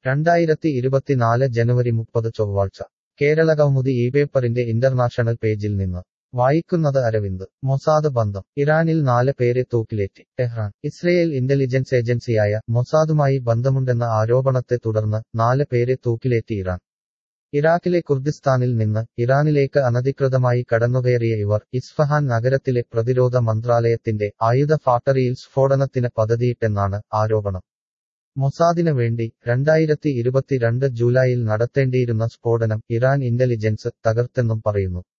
രണ്ടായിരത്തി ഇരുപത്തിനാല് ജനുവരി മുപ്പത് ചൊവ്വാഴ്ച കേരള കൗമുദി ഈ പേപ്പറിന്റെ ഇന്റർനാഷണൽ പേജിൽ നിന്ന് വായിക്കുന്നത് അരവിന്ദ് മൊസാദ് ബന്ധം ഇറാനിൽ നാല് പേരെ തൂക്കിലേറ്റി ടെഹ്റാൻ ഇസ്രയേൽ ഇന്റലിജൻസ് ഏജൻസിയായ മൊസാദുമായി ബന്ധമുണ്ടെന്ന ആരോപണത്തെ തുടർന്ന് നാല് പേരെ തൂക്കിലേറ്റി ഇറാൻ ഇറാഖിലെ കുർദിസ്ഥാനിൽ നിന്ന് ഇറാനിലേക്ക് അനധികൃതമായി കടന്നുകയറിയ ഇവർ ഇസ്ഫഹാൻ നഗരത്തിലെ പ്രതിരോധ മന്ത്രാലയത്തിന്റെ ആയുധ ഫാക്ടറിയിൽ സ്ഫോടനത്തിന് പദ്ധതിയിട്ടെന്നാണ് ആരോപണം മൊസാദിന് വേണ്ടി രണ്ടായിരത്തി ഇരുപത്തിരണ്ട് ജൂലൈയിൽ നടത്തേണ്ടിയിരുന്ന സ്ഫോടനം ഇറാൻ ഇന്റലിജൻസ് തകർത്തെന്നും പറയുന്നു